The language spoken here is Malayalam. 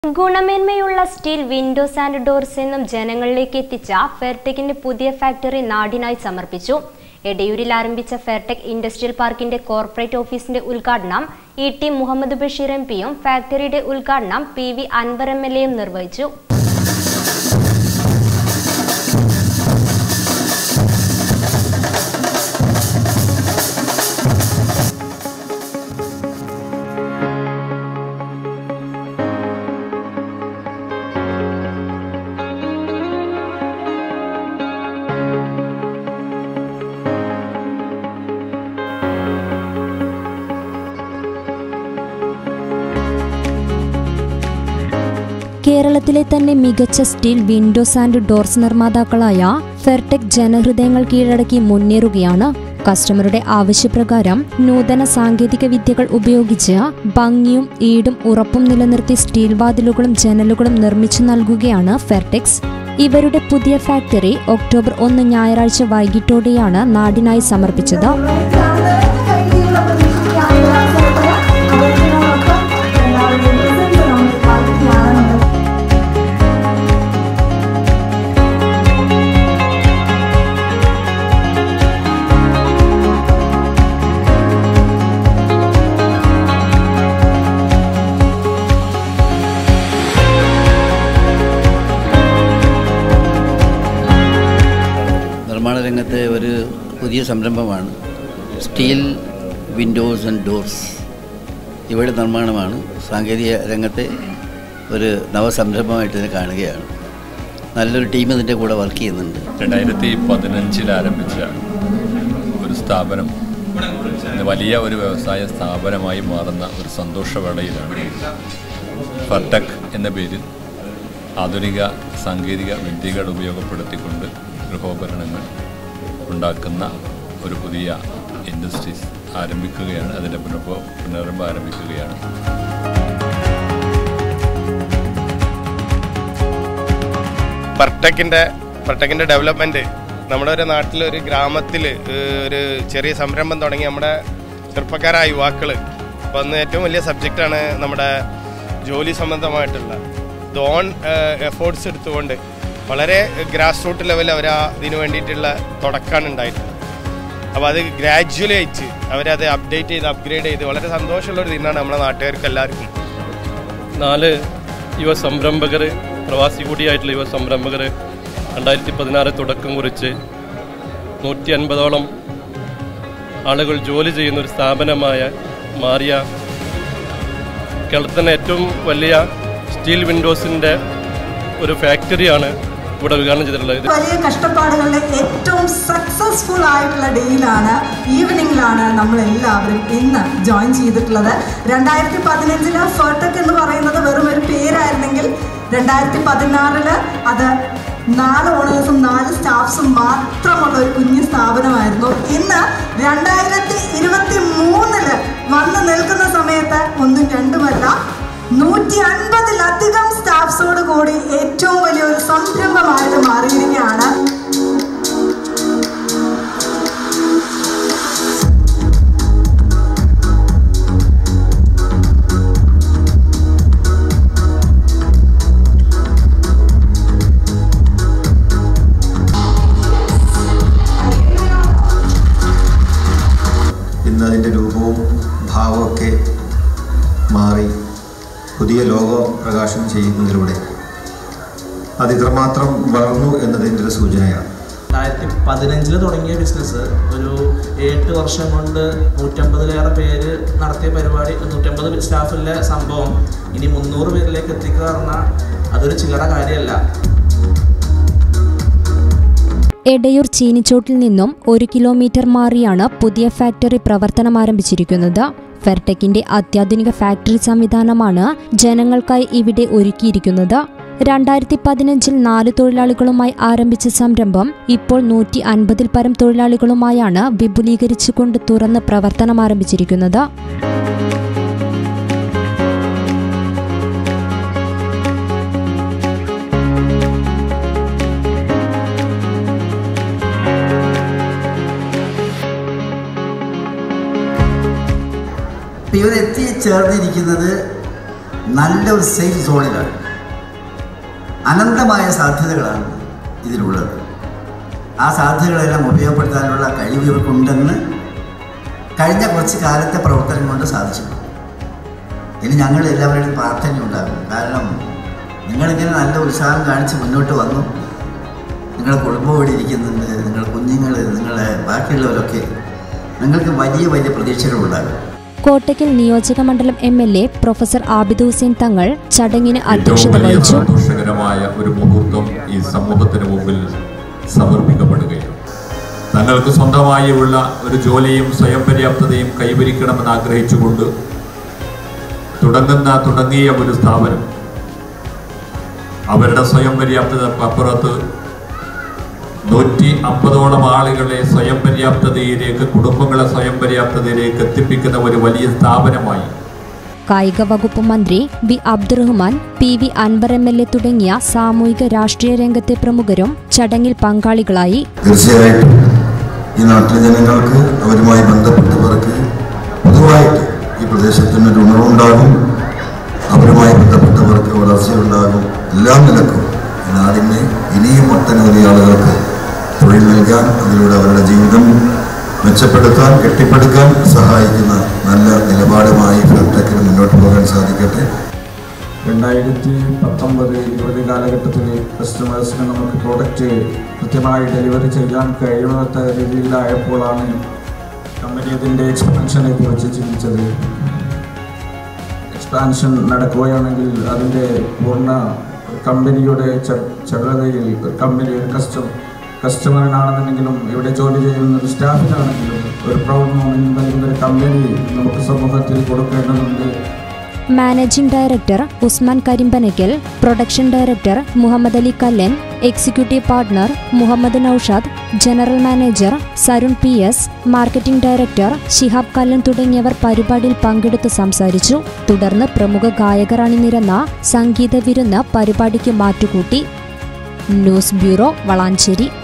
ഗുണമേന്മയുള്ള സ്റ്റീൽ വിൻഡോസ് ആൻഡ് ഡോർസ് എന്നും ജനങ്ങളിലേക്ക് എത്തിച്ച ഫെയർടെക്കിന്റെ പുതിയ ഫാക്ടറി നാടിനായി സമർപ്പിച്ചു എടയൂരിൽ ആരംഭിച്ച ഫെയർടെക് ഇൻഡസ്ട്രിയൽ പാർക്കിന്റെ കോർപ്പറേറ്റ് ഓഫീസിന്റെ ഉദ്ഘാടനം E T Muhammad Basheer M പിയും ഫാക്ടറിയുടെ ഉദ്ഘാടനം P V Anvar M L എയും നിർവഹിച്ചു കേരളത്തിലെ തന്നെ മികച്ച സ്റ്റീൽ വിൻഡോസ് ആൻഡ് ഡോർസ് നിർമ്മാതാക്കളായ ഫെർടെക് ജനഹൃദയങ്ങൾ കീഴടക്കി മുന്നേറുകയാണ് കസ്റ്റമറുടെ ആവശ്യപ്രകാരം നൂതന സാങ്കേതിക വിദ്യകൾ ഉപയോഗിച്ച് ഭംഗിയും ഈടും ഉറപ്പും നിലനിർത്തി സ്റ്റീൽ വാതിലുകളും ജനലുകളും നിർമ്മിച്ചു നൽകുകയാണ് ഫെർടെക്സ് ഇവരുടെ പുതിയ ഫാക്ടറി ഒക്ടോബർ ഒന്ന് ഞായറാഴ്ച വൈകിട്ടോടെയാണ് നാടിനായി സമർപ്പിച്ചത് നിർമ്മാണ രംഗത്തെ ഒരു പുതിയ സംരംഭമാണ് സ്റ്റീൽ വിൻഡോസ് ആൻഡ് ഡോർസ് ഇവയുടെ നിർമ്മാണമാണ് സാങ്കേതിക രംഗത്തെ ഒരു നവസംരംഭമായിട്ട് ഇതിനെ കാണുകയാണ് നല്ലൊരു ടീം ഇതിൻ്റെ കൂടെ വർക്ക് ചെയ്യുന്നുണ്ട് രണ്ടായിരത്തി പതിനഞ്ചിൽ ആരംഭിച്ച ഒരു സ്ഥാപനം ഇന്ന് വലിയ ഒരു വ്യവസായ സ്ഥാപനമായി മാറുന്ന ഒരു സന്തോഷവേളയിലാണ് ഫർടെക് എന്ന പേരിൽ ആധുനിക സാങ്കേതിക വിദ്യകൾ ഉപയോഗപ്പെടുത്തിക്കൊണ്ട് ഗൃഹോപകരണങ്ങൾ ഉണ്ടാക്കുന്ന ഒരു പുതിയ ഇൻഡസ്ട്രീസ് ആരംഭിക്കുകയാണ് അതിൻ്റെ പുനർഭ പുനരംഭം ആരംഭിക്കുകയാണ് പെർടെക്കിൻ്റെ പെർടെക്കിൻ്റെ ഡെവലപ്മെൻറ്റ് നമ്മുടെ ഒരു നാട്ടിൽ ഒരു ഗ്രാമത്തിൽ ഒരു ചെറിയ സംരംഭം തുടങ്ങി നമ്മുടെ ചെറുപ്പക്കാരായ യുവാക്കൾ അപ്പോൾ അന്ന് ഏറ്റവും വലിയ സബ്ജക്റ്റാണ് നമ്മുടെ ജോലി സംബന്ധമായിട്ടുള്ള ഓൺ എഫേർട്സ് എടുത്തുകൊണ്ട് വളരെ ഗ്രാസ് റൂട്ട് ലെവലിൽ അവർ ഇതിന് വേണ്ടിയിട്ടുള്ള തുടക്കമാണ് ഉണ്ടായിട്ടുള്ളത് അപ്പോൾ അത് ഗ്രാജുവലി അയച്ച് അവരത് അപ്ഡേറ്റ് ചെയ്ത് അപ്ഗ്രേഡ് ചെയ്ത് വളരെ സന്തോഷമുള്ള ഒരു ദിനമാണ് നമ്മുടെ നാട്ടുകാർക്ക് എല്ലാവർക്കും നാല് യുവ സംരംഭകർ പ്രവാസി കൂടിയായിട്ടുള്ള യുവ സംരംഭകർ രണ്ടായിരത്തി പതിനാറ് തുടക്കം കുറിച്ച് നൂറ്റി അൻപതോളം ആളുകൾ ജോലി ചെയ്യുന്ന ഒരു സ്ഥാപനമായ മാറിയ കേരളത്തിലെ ഏറ്റവും വലിയ സ്റ്റീൽ വിൻഡോസിൻ്റെ ഒരു ഫാക്ടറിയാണ് ഇവിടെ ഉദ്ഘാടനം ചെയ്തിട്ടുള്ളത് വലിയ കഷ്ടപ്പാടുകളുടെ ഏറ്റവും സക്സസ്ഫുൾ ആയിട്ടുള്ള ഡേയിലാണ് ഈവനിങ്ങിലാണ് നമ്മൾ എല്ലാവരും ഇന്ന് ജോയിൻ ചെയ്തിട്ടുള്ളത് രണ്ടായിരത്തി പതിനഞ്ചില് ഫെർടെക് എന്ന് പറയുന്നത് വെറും ഒരു പേരായിരുന്നെങ്കിൽ രണ്ടായിരത്തി പതിനാറില് അത് നാല് ഓണേഴ്സും നാല് സ്റ്റാഫ്സും മാത്രമുള്ള ഒരു കുഞ്ഞു സ്ഥാപനമായിരുന്നു ഇന്ന് രണ്ടായിരത്തി ഇരുപത്തി മൂന്നില് വന്ന് നിൽക്കുന്ന സമയത്ത് ഒന്നും രണ്ടുമല്ല നൂറ്റി അൻപതിലധികം സ്റ്റാഫ്സോട് കൂടി ഏറ്റവും വലിയൊരു സംരംഭമായിട്ട് മാറിയിരിക്കുകയാണ് ഇന്ന് അതിൻ്റെ രൂപവും ഭാവമൊക്കെ മാറി പുതിയ ലോകം പ്രകാശനം ചെയ്യുന്നതിലൂടെ അത് ഇത്രമാത്രം വളർന്നു എന്നതിൻ്റെ ഒരു സൂചനയാണ് രണ്ടായിരത്തി പതിനഞ്ചിൽ തുടങ്ങിയ ബിസിനസ് ഒരു എട്ട് വർഷം കൊണ്ട് നൂറ്റമ്പതിലേറെ പേര് നടത്തിയ പരിപാടി നൂറ്റമ്പത് സ്റ്റാഫിലെ സംഭവം ഇനി മുന്നൂറ് പേരിലേക്ക് എത്തിക്കുക പറഞ്ഞാൽ അതൊരു ചില്ലറ കാര്യമല്ല എടയൂർ ചീനിച്ചോട്ടിൽ നിന്നും ഒരു കിലോമീറ്റർ മാറിയാണ് പുതിയ ഫാക്ടറി പ്രവർത്തനം ആരംഭിച്ചിരിക്കുന്നത് ഫെർടെക്കിന്റെ അത്യാധുനിക ഫാക്ടറി സംവിധാനമാണ് ജനങ്ങൾക്കായി ഇവിടെ ഒരുക്കിയിരിക്കുന്നത് രണ്ടായിരത്തി പതിനഞ്ചിൽ നാല് തൊഴിലാളികളുമായി ആരംഭിച്ച സംരംഭം ഇപ്പോൾ നൂറ്റി അൻപതിൽ പരം തൊഴിലാളികളുമായാണ് വിപുലീകരിച്ചുകൊണ്ട് തുറന്ന് പ്രവർത്തനം ആരംഭിച്ചിരിക്കുന്നത് ഇവർ എത്തിച്ചേർന്നിരിക്കുന്നത് നല്ലൊരു സേഫ് സോണിലാണ് അനന്തമായ സാധ്യതകളാണ് ഇതിലുള്ളത് ആ സാധ്യതകളെല്ലാം ഉപയോഗപ്പെടുത്താനുള്ള കഴിവ് ഇവർക്കുണ്ടെന്ന് കഴിഞ്ഞ കുറച്ച് കാലത്തെ പ്രവർത്തനം കൊണ്ട് സാധിച്ചു ഇനി ഞങ്ങൾ എല്ലാവരുടെയും പ്രാർത്ഥനയുണ്ടാകും കാരണം നിങ്ങളിങ്ങനെ നല്ല ഉത്സാഹം കാണിച്ച് മുന്നോട്ട് വന്നു നിങ്ങളുടെ കുടുംബം ഇവിടെ ഇരിക്കുന്നുണ്ട് നിങ്ങളുടെ കുഞ്ഞുങ്ങൾ നിങ്ങളുടെ ബാക്കിയുള്ളവരൊക്കെ നിങ്ങൾക്ക് വലിയ വലിയ പ്രതീക്ഷകളുണ്ടാകും കോട്ടയ്ക്കൽ നിയോജക മണ്ഡലം M L A professor Abid Hussain Thangal ചടങ്ങിന് ഏറ്റവും അധ്യക്ഷത വലിയ വഹിച്ചു സന്തോഷകരമായ ഒരു മുഹൂർത്തം ഈ സമൂഹത്തിന് മുമ്പിൽ സമർപ്പിക്കപ്പെടുകയാണ് തങ്ങൾക്ക് സ്വന്തമായി ഉള്ള ഒരു ജോലിയും സ്വയം പര്യാപ്തതയും കൈവരിക്കണമെന്ന് ആഗ്രഹിച്ചുകൊണ്ട് തുടങ്ങുന്ന തുടങ്ങിയ ഒരു സ്ഥാപനം അവരുടെ സ്വയം പര്യാപ്തതക്കപ്പുറത്ത് നൂറ്റി അമ്പതോളം ആളുകളെ സ്വയം പര്യാപ്തതയിലേക്ക് കുടുംബങ്ങളെ സ്വയം പര്യാപ്തതയിലേക്ക് എത്തിപ്പിക്കുന്ന ഒരു വലിയ സ്ഥാപനമായി കായിക വകുപ്പ് മന്ത്രി V Abdurahman P V Anvar M L A തുടങ്ങിയ സാമൂഹിക രാഷ്ട്രീയ രംഗത്തെ പ്രമുഖരും ചടങ്ങിൽ പങ്കാളികളായി തീർച്ചയായിട്ടും ഈ നാട്ടിലെ ജനങ്ങൾക്ക് അവരുമായി ബന്ധപ്പെട്ടവർക്ക് പൊതുവായിട്ട് ഈ പ്രദേശത്തിന് ഒരു ഉണർവുണ്ടാകും അവരുമായി ബന്ധപ്പെട്ടവർക്ക് വളർച്ചയുണ്ടാകും എല്ലാ നിലക്കും ഈ നാടിന് ഇനിയും ഒട്ടനവധി ആളുകൾക്ക് തൊഴിൽ നൽകാൻ അതിലൂടെ അവരുടെ ജീവിതം മെച്ചപ്പെടുത്താൻ കെട്ടിപ്പടുക്കാൻ സഹായിക്കുന്ന നല്ല നിലപാടുമായി ഫെൽടെക്കിന് മുന്നോട്ട് പോകാൻ സാധിക്കട്ടെ രണ്ടായിരത്തി പത്തൊമ്പത് ഇരുപത് കാലഘട്ടത്തിൽ കസ്റ്റമേഴ്സിന് നമുക്ക് പ്രോഡക്റ്റ് കൃത്യമായി ഡെലിവറി ചെയ്യാൻ കഴിയാത്ത രീതിയിലായപ്പോഴാണ് കമ്പനി ഇതിൻ്റെ എക്സ്പാൻഷനെ കുറിച്ച് ചിന്തിച്ചത് എക്സ്പാൻഷൻ നടക്കുകയാണെങ്കിൽ അതിൻ്റെ പൂർണ്ണ കമ്പനിയുടെ ച- ചടുലതയിൽ ഒരു കമ്പനി ഒരു കസ്റ്റം കസ്റ്റമറിനാണെന്നുണ്ടെങ്കിലും ഇവിടെ ജോലി ചെയ്യുന്ന ഒരു സ്റ്റാഫിനാണെങ്കിലും ഒരു പ്രൗഡ് മോമെന്റ് നൽകുന്ന ഒരു കമ്പനി നമുക്ക് സമൂഹത്തിൽ കൊടുക്കേണ്ടതുണ്ട് managing director Usman Karimpanakkal production director Muhammad Ali Kallan executive partner Muhammad Naushad general manager Sarun P S marketing director Shihab Kallan തുടങ്ങിയവർ പരിപാടിയിൽ പങ്കെടുത്ത് സംസാരിച്ചു തുടർന്ന് പ്രമുഖ ഗായകർ അണിനിരന്ന സംഗീത വിരുന്ന് പരിപാടിക്ക് മാറ്റുകൂട്ടി ന്യൂസ് ബ്യൂറോ വളാഞ്ചേരി